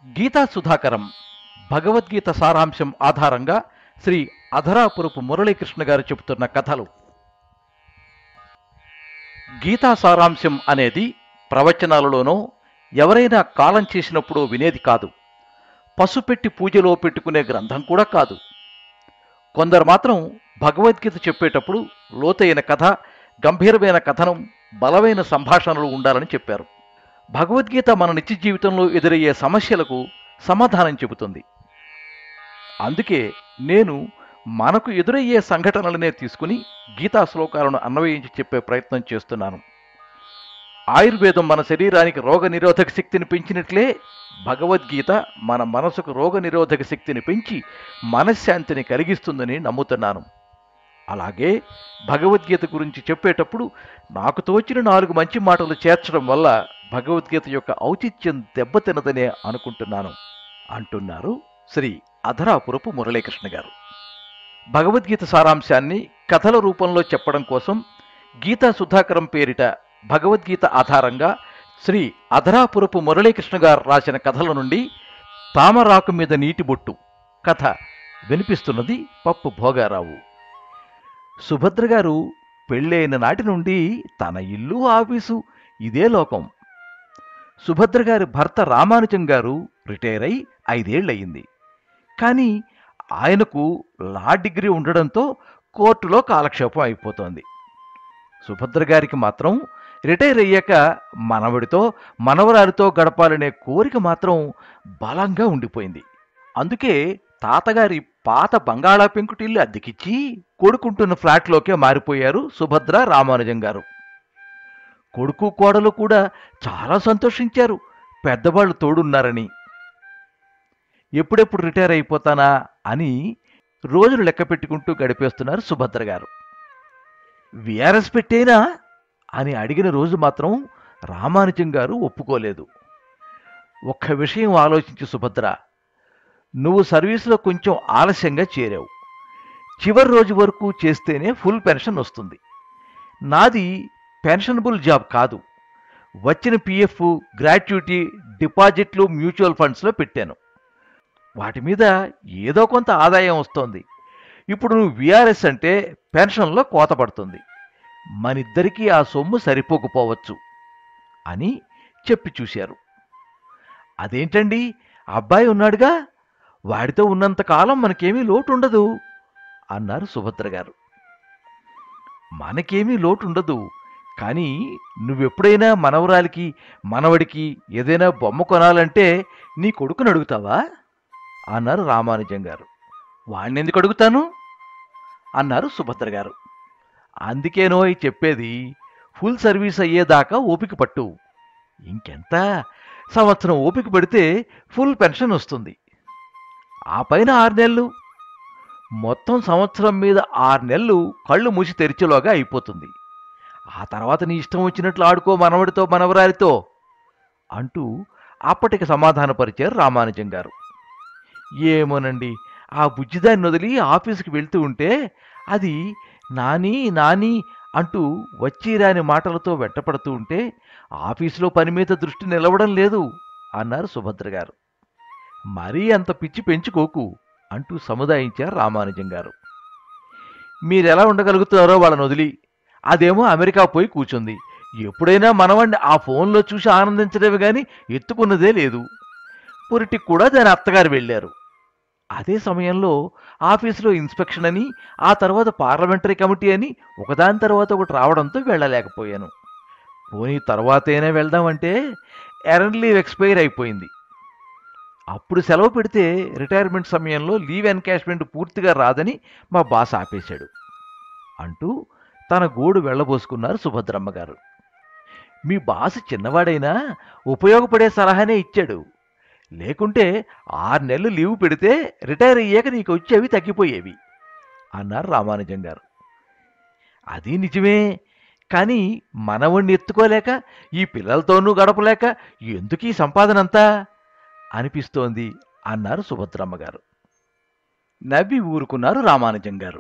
గీతా సుధాకరం భగవద్గీత సారాంశం ఆధారంగా శ్రీ అధరాపురపు మురళీకృష్ణ గారు చెబుతున్న కథలు గీతా సారాంశం అనేది ప్రవచనాలలోనో ఎవరైనా కాలం చేసినప్పుడు వినేది కాదు పసుపెట్టి పూజలో పెట్టుకునే గ్రంథం కూడా కాదు కొందరు మాత్రం భగవద్గీత చెప్పేటప్పుడు లోతైన కథ గంభీరమైన కథనం బలమైన సంభాషణలు ఉండాలని చెప్పారు భగవద్గీత మన నిత్య జీవితంలో ఎదురయ్యే సమస్యలకు సమాధానం చెబుతుంది అందుకే నేను మనకు ఎదురయ్యే సంఘటనలనే తీసుకుని గీతా శ్లోకాలను అన్వయించి చెప్పే ప్రయత్నం చేస్తున్నాను ఆయుర్వేదం మన శరీరానికి రోగ నిరోధక శక్తిని పెంచినట్లే భగవద్గీత మన మనసుకు రోగ నిరోధక శక్తిని పెంచి మనశ్శాంతిని కలిగిస్తుందని నమ్ముతున్నాను అలాగే భగవద్గీత గురించి చెప్పేటప్పుడు నాకు తోచిన నాలుగు మంచి మాటలు చేర్చడం వల్ల భగవద్గీత యొక్క ఔచిత్యం దెబ్బతినదనే అనుకుంటున్నాను అంటున్నారు శ్రీ అధరాపురపు మురళీకృష్ణ గారు భగవద్గీత సారాంశాన్ని కథల రూపంలో చెప్పడం కోసం గీతా సుధాకరం పేరిట భగవద్గీత ఆధారంగా శ్రీ అధరాపురపు మురళీకృష్ణ గారు రాసిన కథల నుండి తామరాకు మీద నీటి బొట్టు కథ వినిపిస్తున్నది పప్పు భోగారావు సుభద్ర గారు పెళ్ళైన నాటి నుండి తన ఇల్లు ఆఫీసు ఇదే లోకం సుభద్ర గారి భర్త రామానుజం గారు రిటైర్ అయి ఐదేళ్లయింది కానీ ఆయనకు లా డిగ్రీ ఉండడంతో కోర్టులో కాలక్షేపం అయిపోతోంది సుభద్ర గారికి మాత్రం రిటైర్ అయ్యాక మనవడితో మనవరాలితో గడపాలనే కోరిక మాత్రం బలంగా ఉండిపోయింది అందుకే తాతగారి పాత బంగాళా పెంకుటిల్లు అద్దెకిచ్చి కొడుకుంటున్న ఫ్లాట్లోకే మారిపోయారు సుభద్ర రామానుజం గారు కొడుకు కోడలు కూడా చాలా సంతోషించారు పెద్దవాళ్ళు తోడున్నారని ఎప్పుడెప్పుడు రిటైర్ అయిపోతానా అని రోజులు లెక్క పెట్టుకుంటూ గడిపేస్తున్నారు సుభద్ర గారు విఆర్ఎస్ పెట్టేనా అని అడిగిన రోజు మాత్రం రామానుజం గారు ఒప్పుకోలేదు ఒక్క విషయం ఆలోచించి సుభద్ర నువ్వు సర్వీసులో కొంచెం ఆలస్యంగా చేరావు చివరి రోజు వరకు చేస్తేనే ఫుల్ పెన్షన్ వస్తుంది నాది పెన్షనబుల్ జాబ్ కాదు వచ్చిన పిఎఫ్ గ్రాట్యుటీ డిపాజిట్లు మ్యూచువల్ ఫండ్స్లో పెట్టాను వాటి మీద ఏదో కొంత ఆదాయం వస్తోంది ఇప్పుడు నువ్వు విఆర్ఎస్ అంటే పెన్షన్లో కోత పడుతుంది మనిద్దరికీ ఆ సొమ్ము సరిపోకపోవచ్చు అని చెప్పి చూశారు అదేంటండి అబ్బాయి ఉన్నాడుగా వాడితో ఉన్నంతకాలం మనకేమీ లోటు ఉండదు అన్నారు సుభద్ర గారు మనకేమీ లోటు ఉండదు కానీ నువ్వెప్పుడైనా మనవరాలికి మనవడికి ఏదైనా బొమ్మ కొనాలంటే నీ కొడుకుని అడుగుతావా అన్నారు రామానుజం గారు వాణ్ణి ఎందుకు అడుగుతాను అన్నారు సుభద్ర గారు అందుకేనో ఈ చెప్పేది ఫుల్ సర్వీస్ అయ్యేదాకా ఓపిక పట్టు ఇంకెంత సంవత్సరం ఓపిక పడితే ఫుల్ పెన్షన్ వస్తుంది ఆ పైన ఆరు నెలలు మొత్తం సంవత్సరం మీద ఆరు నెలలు కళ్ళు మూసి తెరిచేలోగా అయిపోతుంది ఆ తర్వాత నీ ఇష్టం వచ్చినట్లు ఆడుకో మనవడితో మనవరాలితో అంటూ అప్పటికి సమాధానపరిచారు రామానుజం గారు ఏమోనండి ఆ బుజ్జిదాన్ని వదిలి ఆఫీసుకి వెళ్తూ ఉంటే అది నాని నాని అంటూ వచ్చి రాని మాటలతో వెంటపడుతూ ఉంటే ఆఫీసులో పని మీద దృష్టి నిలవడం లేదు అన్నారు సుభద్ర గారు మరీ అంత పిచ్చి పెంచుకోకు అంటూ సముదాయించారు రామానుజం గారు మీరెలా ఉండగలుగుతున్నారో వాళ్ళని వదిలి అదేమో అమెరికా పోయి కూర్చుంది ఎప్పుడైనా మనవాణ్ణి ఆ ఫోన్లో చూసి ఆనందించడమే కానీ ఎత్తుకున్నదే లేదు పురిటికి కూడా దాని అత్తగారు వెళ్ళారు అదే సమయంలో ఆఫీసులో ఇన్స్పెక్షన్ అని ఆ తర్వాత పార్లమెంటరీ కమిటీ అని ఒకదాని తర్వాత ఒకటి రావడంతో వెళ్ళలేకపోయాను పోనీ తర్వాతైనా వెళ్దామంటే ఎరన్ లీవ్ ఎక్స్పైర్ అయిపోయింది అప్పుడు సెలవు పెడితే రిటైర్మెంట్ సమయంలో లీవ్ ఎన్కాష్మెంట్ పూర్తిగా రాదని మా బాస్ ఆపేశాడు అంటూ తన గోడు వెళ్ళబోసుకున్నారు సుభద్రమ్మ గారు మీ బాస్ చిన్నవాడైనా ఉపయోగపడే సలహానే ఇచ్చాడు లేకుంటే ఆరు నెలలు లీవ్ పెడితే రిటైర్ అయ్యాక నీకు వచ్చేవి తగ్గిపోయేవి అన్నారు రామానుజం గారు అది నిజమే కానీ మనవణ్ణి ఎత్తుకోలేక ఈ పిల్లలతోనూ గడపలేక ఎందుకు ఈ సంపాదనంతా అనిపిస్తోంది అన్నారు సుభద్రమ్మ గారు నవ్వి ఊరుకున్నారు రామానుజం గారు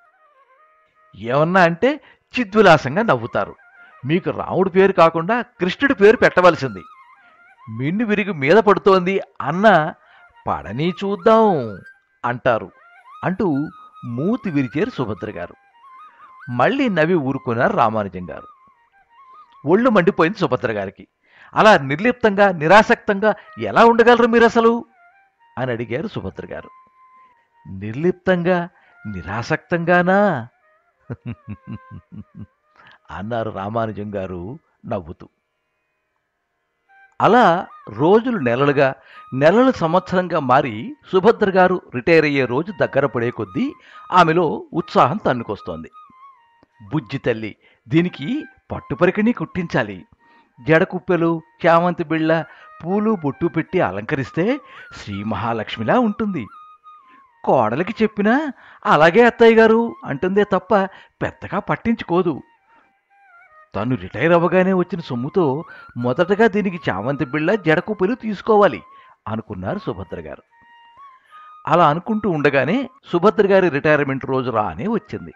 ఏమన్నా అంటే చిద్విలాసంగా నవ్వుతారు మీకు రాముడి పేరు కాకుండా కృష్ణుడి పేరు పెట్టవలసింది మిన్ను విరిగి మీద పడుతోంది అన్న పడని చూద్దాం అంటారు అంటూ మూతి విరిచారు సుభద్ర గారు మళ్ళీ నవ్వి ఊరుకున్నారు రామానుజం గారు ఒళ్ళు మండిపోయింది సుభద్ర గారికి అలా నిర్లిప్తంగా నిరాసక్తంగా ఎలా ఉండగలరు మీరు అసలు అని అడిగారు సుభద్ర గారు నిర్లిప్తంగా నిరాసక్తంగానా అన్నారు రామానుజం గారు నవ్వుతూ అలా రోజులు నెలలుగా నెలలు సంవత్సరంగా మారి సుభద్ర గారు రిటైర్ అయ్యే రోజు దగ్గర పడే కొద్దీ ఆమెలో ఉత్సాహం తన్నుకొస్తోంది బుజ్జి తల్లి దీనికి పట్టుపరికని కుట్టించాలి జడకుప్పెలు చామంతి బిళ్ళ పూలు బొట్టు పెట్టి అలంకరిస్తే శ్రీ మహాలక్ష్మిలా ఉంటుంది కోడలికి చెప్పినా అలాగే అత్తయ్య గారు అంటుందే తప్ప పెద్దగా పట్టించుకోదు తను రిటైర్ అవ్వగానే వచ్చిన సొమ్ముతో మొదటగా దీనికి చామంతి బిళ్ళ జడకుప్పెలు తీసుకోవాలి అనుకున్నారు సుభద్ర గారు అలా అనుకుంటూ ఉండగానే సుభద్ర గారి రిటైర్మెంట్ రోజు రానే వచ్చింది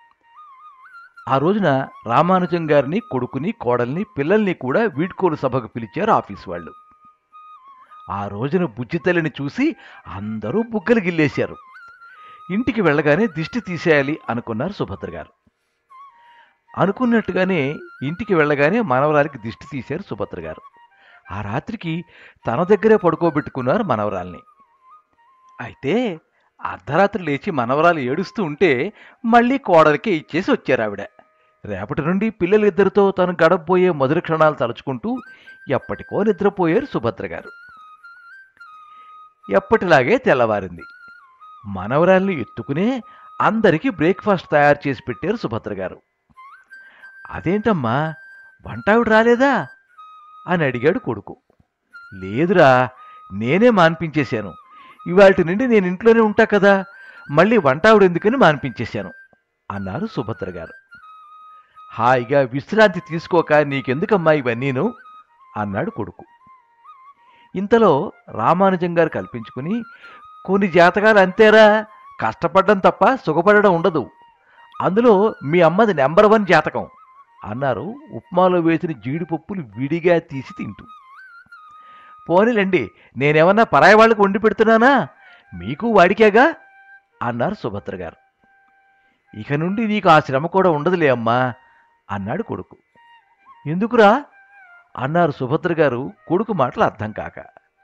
ఆ రోజున రామానుజం గారిని కొడుకుని కోడల్ని పిల్లల్ని కూడా వీడ్కోలు సభకు పిలిచారు ఆఫీస్ వాళ్ళు ఆ రోజున బుజ్జితల్లిని చూసి అందరూ బుగ్గలు గిల్లేశారు ఇంటికి వెళ్ళగానే దిష్టి తీసేయాలి అనుకున్నారు సుభద్ర గారు అనుకున్నట్టుగానే ఇంటికి వెళ్ళగానే మనవరాలికి దిష్టి తీశారు సుభద్ర గారు ఆ రాత్రికి తన దగ్గరే పడుకోబెట్టుకున్నారు మనవరాల్ని అయితే అర్ధరాత్రి లేచి మనవరాలు ఏడుస్తూ ఉంటే మళ్ళీ కోడలికే ఇచ్చేసి వచ్చారు ఆవిడ రేపటి నుండి పిల్లలిద్దరితో తను గడపబోయే మధుర క్షణాలు తలుచుకుంటూ ఎప్పటికో నిద్రపోయారు సుభద్ర గారు ఎప్పటిలాగే తెల్లవారింది మనవరాల్ని ఎత్తుకునే అందరికీ బ్రేక్ఫాస్ట్ తయారు చేసి పెట్టారు సుభద్ర గారు అదేంటమ్మా వంటావిడ రాలేదా అని అడిగాడు కొడుకు లేదురా నేనే మాన్పించేశాను ఇవాటి నుండి నేను ఇంట్లోనే ఉంటా కదా మళ్ళీ వంటావిడ ఎందుకని మాన్పించేశాను అన్నారు సుభద్ర గారు హాయిగా విశ్రాంతి తీసుకోక నీకెందుకమ్మా ఇవన్నీను అన్నాడు కొడుకు ఇంతలో రామానుజం గారు కల్పించుకుని కొన్ని జాతకాలు అంతేరా కష్టపడడం తప్ప సుఖపడడం ఉండదు అందులో మీ అమ్మది నెంబర్ వన్ జాతకం అన్నారు ఉప్మాలో వేసిన జీడిపప్పులు విడిగా తీసి తింటూ పోనీలండి నేనేమన్నా పరాయి వాళ్ళకు వండి పెడుతున్నానా మీకు వాడికేగా అన్నారు సుభద్ర గారు ఇక నుండి నీకు ఆ శ్రమ కూడా ఉండదులే అమ్మా అన్నాడు కొడుకు ఎందుకురా అన్నారు సుభద్ర గారు కొడుకు మాటలు అర్థం కాక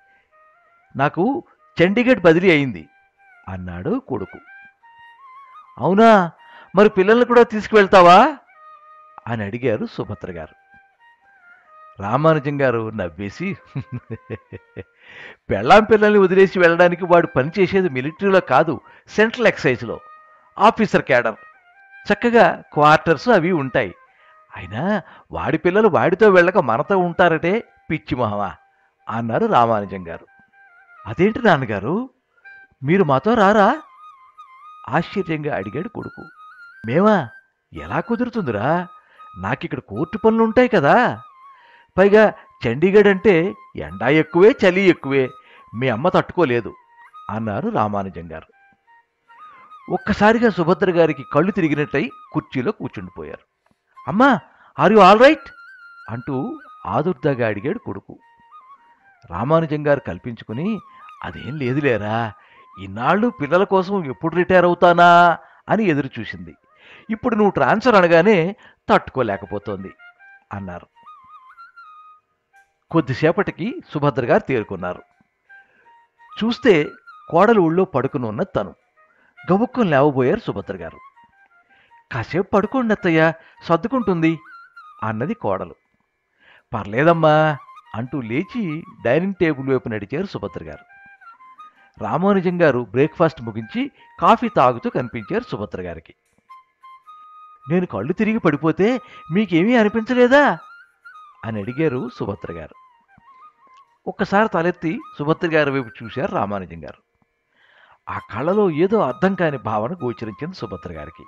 నాకు చండీగఢ్ బదిలీ అయింది అన్నాడు కొడుకు అవునా మరి పిల్లల్ని కూడా తీసుకువెళ్తావా అని అడిగారు సుభద్ర గారు రామానుజం గారు నవ్వేసి పెళ్ళాం పిల్లల్ని వదిలేసి వెళ్ళడానికి వాడు పనిచేసేది మిలిటరీలో కాదు సెంట్రల్ ఎక్సైజ్లో ఆఫీసర్ క్యాడర్ చక్కగా క్వార్టర్స్ అవి ఉంటాయి అయినా వాడి పిల్లలు వాడితో వెళ్ళక మనతో ఉంటారటే పిచ్చి మొహమా అన్నారు రామానుజం గారు అదేంటి నాన్నగారు మీరు మాతో రారా ఆశ్చర్యంగా అడిగాడు కొడుకు మేమా ఎలా కుదురుతుందిరా నాకిక్కడ కోర్టు పనులు ఉంటాయి కదా పైగా చండీగఢ్ అంటే ఎండా ఎక్కువే చలి ఎక్కువే మీ అమ్మ తట్టుకోలేదు అన్నారు రామానుజం గారు ఒక్కసారిగా సుభద్ర గారికి కళ్ళు తిరిగినట్టయి కుర్చీలో కూర్చుండిపోయారు అమ్మా ఆర్ యు ఆల్ రైట్ అంటూ ఆదుర్దాగా అడిగాడు కొడుకు రామానుజం గారు కల్పించుకుని అదేం లేదులేరా ఇన్నాళ్ళు పిల్లల కోసం ఎప్పుడు రిటైర్ అవుతానా అని ఎదురు చూసింది ఇప్పుడు నువ్వు ట్రాన్స్ఫర్ అనగానే తట్టుకోలేకపోతోంది అన్నారు కొద్దిసేపటికి సుభద్ర గారు తేరుకున్నారు చూస్తే కోడలు ఊళ్ళో పడుకుని ఉన్న తను గబుక్కుని లేవబోయారు సుభద్ర గారు కాసేపు పడుకోండి అత్తయ్య సర్దుకుంటుంది అన్నది కోడలు పర్లేదమ్మా అంటూ లేచి డైనింగ్ టేబుల్ వైపు నడిచారు సుభద్ర గారు రామానుజం గారు బ్రేక్ఫాస్ట్ ముగించి కాఫీ తాగుతూ కనిపించారు సుభద్ర గారికి నేను కళ్ళు తిరిగి పడిపోతే మీకేమీ అనిపించలేదా అని అడిగారు సుభద్ర గారు ఒక్కసారి తలెత్తి సుభద్ర గారి వైపు చూశారు రామానుజం గారు ఆ కళ్ళలో ఏదో అర్థం కాని భావన గోచరించింది సుభద్ర గారికి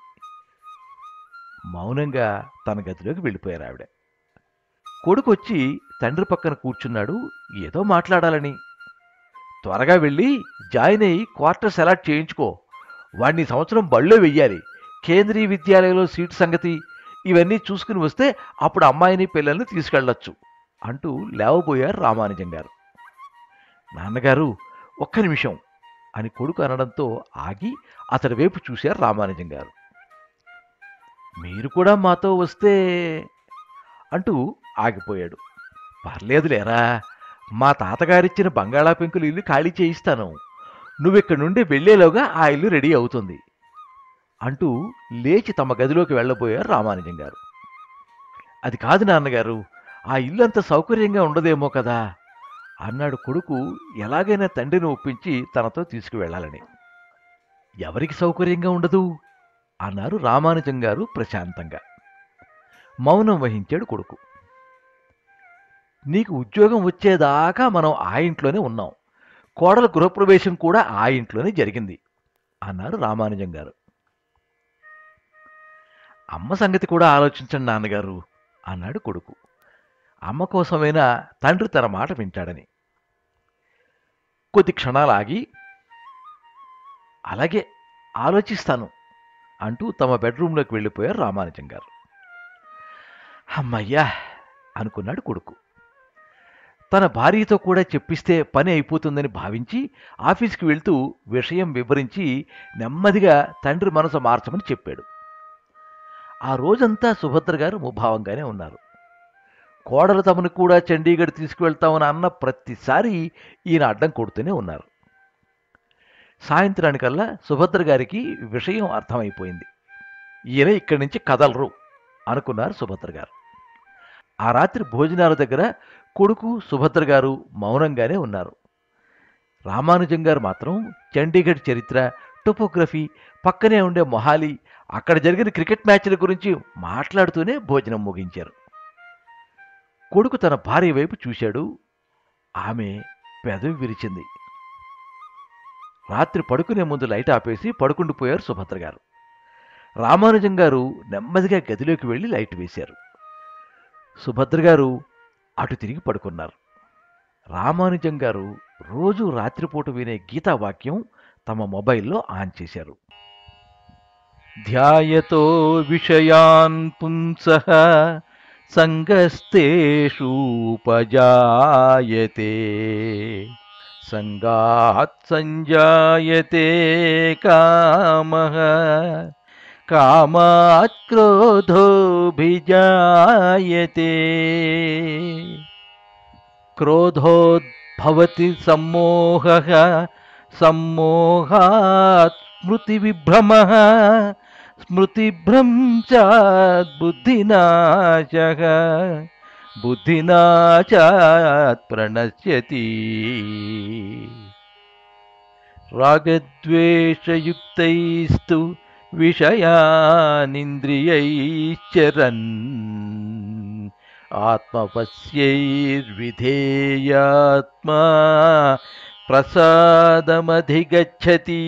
మౌనంగా తన గదిలోకి వెళ్ళిపోయారు ఆవిడ కొడుకు వచ్చి తండ్రి పక్కన కూర్చున్నాడు ఏదో మాట్లాడాలని త్వరగా వెళ్ళి జాయిన్ అయ్యి క్వార్టర్స్ అలాట్ చేయించుకో వాడిని ఈ సంవత్సరం బళ్ళో వెయ్యాలి కేంద్రీయ విద్యాలయంలో సీటు సంగతి ఇవన్నీ చూసుకుని వస్తే అప్పుడు అమ్మాయిని పిల్లల్ని తీసుకెళ్ళొచ్చు అంటూ లేవబోయారు రామానుజం గారు నాన్నగారు ఒక్క నిమిషం అని కొడుకు అనడంతో ఆగి అతడి వైపు చూశారు రామానుజం గారు మీరు కూడా మాతో వస్తే అంటూ ఆగిపోయాడు పర్లేదులేరా మా తాతగారిచ్చిన బంగాళా పెంకులు ఇల్లు ఖాళీ చేయిస్తాను నువ్విక్కడి నుండి వెళ్ళేలోగా ఆ ఇల్లు రెడీ అవుతుంది అంటూ లేచి తమ గదిలోకి వెళ్ళబోయారు రామానుజం గారు అది కాదు నాన్నగారు ఆ ఇల్లు అంత సౌకర్యంగా ఉండదేమో కదా అన్నాడు కొడుకు ఎలాగైనా తండ్రిని ఒప్పించి తనతో తీసుకువెళ్ళాలని ఎవరికి సౌకర్యంగా ఉండదు అన్నారు రామానుజం గారు ప్రశాంతంగా మౌనం వహించాడు కొడుకు నీకు ఉద్యోగం వచ్చేదాకా మనం ఆ ఇంట్లోనే ఉన్నాం కోడల గృహప్రవేశం కూడా ఆ ఇంట్లోనే జరిగింది అన్నారు రామానుజం గారు అమ్మ సంగతి కూడా ఆలోచించండి నాన్నగారు అన్నాడు కొడుకు అమ్మ కోసమైనా తండ్రి తన మాట వింటాడని కొద్ది క్షణాలు ఆగి అలాగే ఆలోచిస్తాను అంటూ తమ బెడ్రూమ్లోకి వెళ్ళిపోయారు రామానుజం గారు అమ్మయ్యా అనుకున్నాడు కొడుకు తన భార్యతో కూడా చెప్పిస్తే పని అయిపోతుందని భావించి ఆఫీస్కి వెళ్తూ విషయం వివరించి నెమ్మదిగా తండ్రి మనసు మార్చమని చెప్పాడు ఆ రోజంతా సుభద్ర గారు ముభావంగానే ఉన్నారు కోడలు తమను కూడా చండీగఢ్ తీసుకువెళ్తామని అన్న ప్రతిసారి ఈయన అడ్డం కొడుతూనే ఉన్నారు సాయంత్రానికల్లా సుభద్ర గారికి విషయం అర్థమైపోయింది ఈయన ఇక్కడి నుంచి కదలరు అనుకున్నారు సుభద్ర గారు ఆ రాత్రి భోజనాల దగ్గర కొడుకు సుభద్ర గారు మౌనంగానే ఉన్నారు రామానుజం గారు మాత్రం చండీగఢ్ చరిత్ర టోపోగ్రఫీ పక్కనే ఉండే మొహాలి అక్కడ జరిగిన క్రికెట్ మ్యాచ్ల గురించి మాట్లాడుతూనే భోజనం ముగించారు కొడుకు తన భార్య వైపు చూశాడు ఆమె పెదవి విరిచింది రాత్రి పడుకునే ముందు లైట్ ఆపేసి పడుకుండిపోయారు సుభద్ర గారు రామానుజం గారు నెమ్మదిగా గదిలోకి వెళ్ళి లైట్ వేశారు సుభద్ర గారు అటు తిరిగి పడుకున్నారు రామానుజం గారు రోజు రాత్రిపూట వినే గీతా వాక్యం తమ మొబైల్లో ఆన్ చేశారు ధ్యాయతో విషయాన్ పుంసః సంగస్తేషూపజాయతే సంగాత్ సంజాయతే కామః కామాత్ క్రోధోభిజాయతే క్రోధోద్భవతి సమ్మోహः సమ్మోహాత్ స్మృతివిభ్రమः స్మృతిభ్రంశాత్ బుద్ధినాశः బుద్ధినాశాత్ ప్రణశ్యతి రాగద్వేషయుక్తైస్తు విషయానింద్రియైశ్చరన్ ఆత్మపశ్యైర్విధేయాత్మా ప్రసాదమధిగచ్చతి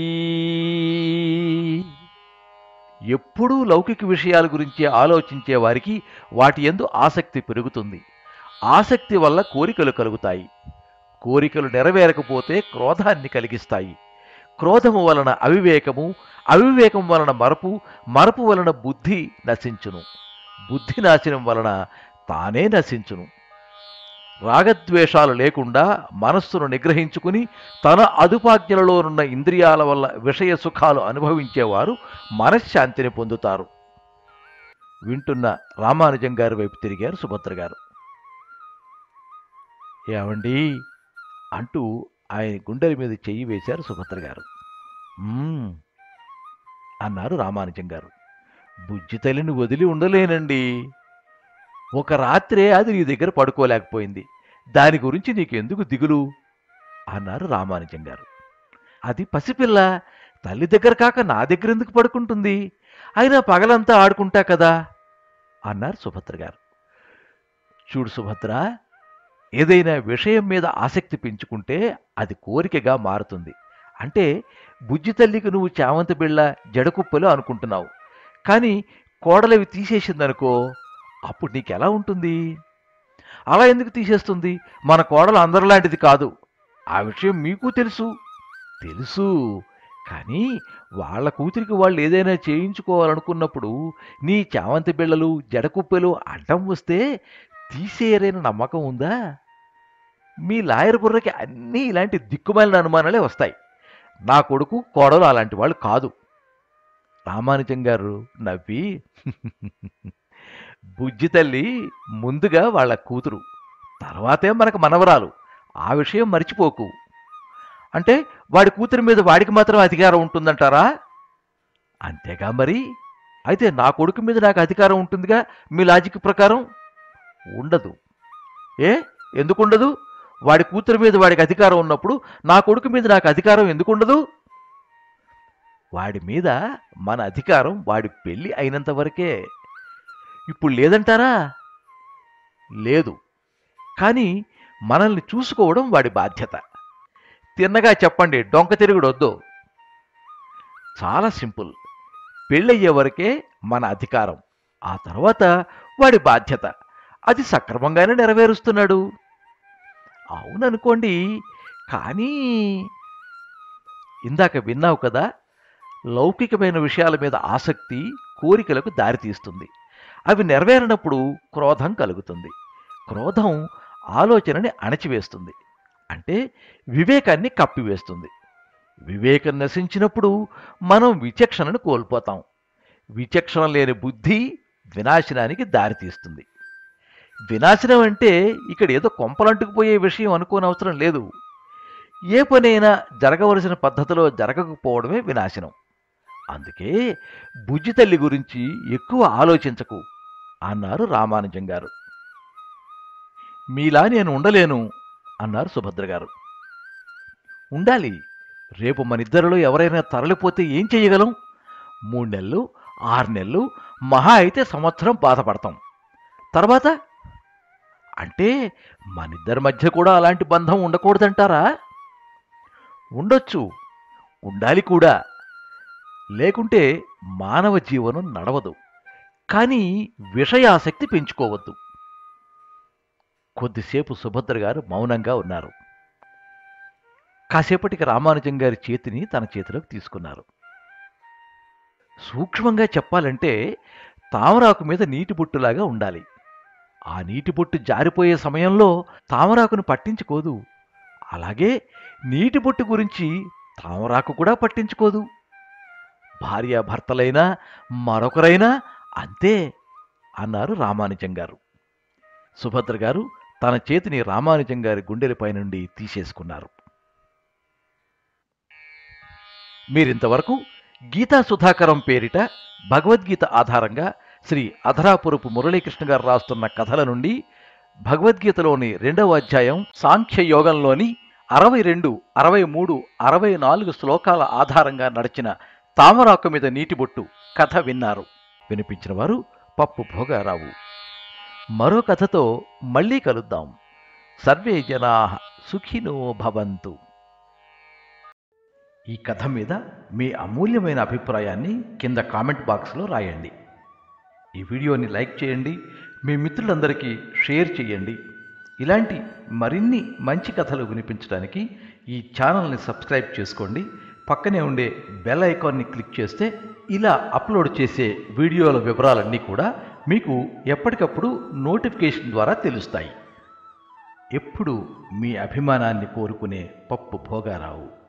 ఎప్పుడూ లౌకిక విషయాల గురించి ఆలోచించే వారికి వాటి ఎందు ఆసక్తి పెరుగుతుంది ఆసక్తి వల్ల కోరికలు కలుగుతాయి కోరికలు నెరవేరకపోతే క్రోధాన్ని కలిగిస్తాయి క్రోధము వలన అవివేకము అవివేకం వలన మరపు మరపు వలన బుద్ధి నశించును బుద్ధి నాశనం వలన తానే నశించును రాగద్వేషాలు లేకుండా మనస్సును నిగ్రహించుకుని తన అదుపాజ్ఞలలోనున్న ఇంద్రియాల వల్ల విషయ సుఖాలు అనుభవించేవారు మనశ్శాంతిని పొందుతారు వింటున్న రామానుజం గారి వైపు తిరిగారు సుభద్ర గారు ఏమండి అంటూ ఆయన గుండెల మీద చెయ్యి వేశారు సుభద్ర గారు "మ్మ్" అన్నారు రామానుజం గారు బుజ్జి తల్లిని వదిలి ఉండలేనండి ఒక రాత్రే అది నీ దగ్గర పడుకోలేకపోయింది దాని గురించి నీకెందుకు దిగులు అన్నారు రామానుజం గారు అది పసిపిల్ల తల్లి దగ్గర కాక నా దగ్గర ఎందుకు పడుకుంటుంది అయినా పగలంతా ఆడుకుంటా కదా అన్నారు సుభద్ర గారు చూడు సుభద్ర ఏదైనా విషయం మీద ఆసక్తి పెంచుకుంటే అది కోరికగా మారుతుంది అంటే బుజ్జి తల్లికి నువ్వు చామంతి బిళ్ళ జడకుప్పలు అనుకుంటున్నావు కానీ కోడలవి తీసేసిందనుకో అప్పుడు నీకెలా ఉంటుంది అలా ఎందుకు తీసేస్తుంది మన కోడలు అందరిలాంటిది కాదు ఆ విషయం మీకు తెలుసు తెలుసు కానీ వాళ్ళ కూతురికి వాళ్ళు ఏదైనా చేయించుకోవాలనుకున్నప్పుడు నీ చామంతి బిళ్ళలు జడకుప్పెలు అడ్డం వస్తే తీసేయరని నమ్మకం ఉందా మీ లాయర్ బుర్రకి అన్నీ ఇలాంటి దిక్కుమాలిన అనుమానాలే వస్తాయి నా కొడుకు కోడలు అలాంటి వాళ్ళు కాదు రామానుజం గారు నవ్వి బుజ్జి తల్లి ముందుగా వాళ్ళ కూతురు తర్వాతే మనకు మనవరాలు ఆ విషయం మర్చిపోకు అంటే వాడి కూతురి మీద వాడికి మాత్రం అధికారం ఉంటుందంటారా అంతేగా మరి అయితే నా కొడుకు మీద నాకు అధికారం ఉంటుందిగా మీ లాజిక్ ప్రకారం ఉండదు ఏ ఎందుకు ఉండదు వాడి కూతురి మీద వాడికి అధికారం ఉన్నప్పుడు నా కొడుకు మీద నాకు అధికారం ఎందుకు ఉండదు వాడి మీద మన అధికారం వాడి పెళ్ళి అయినంత వరకే ఇప్పుడు లేదంటారా లేదు కానీ మనల్ని చూసుకోవడం వాడి బాధ్యత తిన్నగా చెప్పండి డొంక తిరుగుడు వద్దు చాలా సింపుల్ పెళ్ళయ్యే వరకే మన అధికారం ఆ తర్వాత వాడి బాధ్యత అది సక్రమంగానే నెరవేరుస్తున్నాడు అవుననుకోండి కానీ ఇందాక విన్నావు కదా లౌకికమైన విషయాల మీద ఆసక్తి కోరికలకు దారితీస్తుంది అవి నెరవేరినప్పుడు క్రోధం కలుగుతుంది క్రోధం ఆలోచనని అణచివేస్తుంది అంటే వివేకాన్ని కప్పివేస్తుంది వివేకం నశించినప్పుడు మనం విచక్షణను కోల్పోతాం విచక్షణ లేని బుద్ధి వినాశనానికి దారితీస్తుంది వినాశనం అంటే ఇక్కడ ఏదో కొంపలంటుకుపోయే విషయం అనుకోనవసరం లేదు ఏ పనైనా జరగవలసిన పద్ధతిలో జరగకపోవడమే వినాశనం అందుకే బుజ్జి తల్లి గురించి ఎక్కువ ఆలోచించకు అన్నారు రామానుజం గారు మీలా నేను ఉండలేను అన్నారు సుభద్ర గారు ఉండాలి రేపు మనిద్దరిలో ఎవరైనా తరలిపోతే ఏం చేయగలం మూడు నెలలు ఆరు నెలలు మహా అయితే సంవత్సరం బాధపడతాం తర్వాత అంటే మనిద్దరి మధ్య కూడా అలాంటి బంధం ఉండకూడదంటారా ఉండొచ్చు ఉండాలి కూడా లేకుంటే మానవ జీవనం నడవదు కానీ విషయాసక్తి పెంచుకోవద్దు కొద్దిసేపు సుభద్ర గారు మౌనంగా ఉన్నారు కాసేపటికి రామానుజం గారి చేతిని తన చేతిలోకి తీసుకున్నారు సూక్ష్మంగా చెప్పాలంటే తామరాకు మీద నీటి బొట్టులాగా ఉండాలి ఆ నీటి బొట్టు జారిపోయే సమయంలో తామరాకును పట్టించుకోదు అలాగే నీటి బొట్టు గురించి తామరాకు కూడా పట్టించుకోదు భార్యాభర్తలైనా మరొకరైనా అంతే అన్నారు రామానుజం గారు సుభద్ర గారు తన చేతిని రామానుజం గారి గుండెలపై నుండి తీసేసుకున్నారు మీరింతవరకు గీతా సుధాకరం పేరిట భగవద్గీత ఆధారంగా శ్రీ అధరాపురపు మురళీకృష్ణ గారు రాస్తున్న కథల నుండి భగవద్గీతలోని రెండవ అధ్యాయం సాంఖ్య యోగంలోని అరవై రెండు అరవై మూడు అరవై నాలుగు శ్లోకాల ఆధారంగా నడిచిన తామరాకు మీద నీటిబొట్టు కథ విన్నారు వినిపించిన వారు పప్పు భోగారావు మరో కథతో మళ్ళీ కలుద్దాం సర్వే జనా సుఖినో భవంతు ఈ కథ మీద మీ అమూల్యమైన అభిప్రాయాన్ని కింద కామెంట్ బాక్స్లో రాయండి ఈ వీడియోని లైక్ చేయండి మీ మిత్రులందరికీ షేర్ చేయండి ఇలాంటి మరిన్ని మంచి కథలు వినిపించడానికి ఈ ఛానల్ని సబ్స్క్రైబ్ చేసుకోండి పక్కనే ఉండే బెల్ ఐకాన్ని క్లిక్ చేస్తే ఇలా అప్లోడ్ చేసే వీడియోల వివరాలన్నీ కూడా మీకు ఎప్పటికప్పుడు నోటిఫికేషన్ ద్వారా తెలుస్తాయి ఎప్పుడు మీ అభిమానాన్ని కోరుకునే పప్పు భోగారావు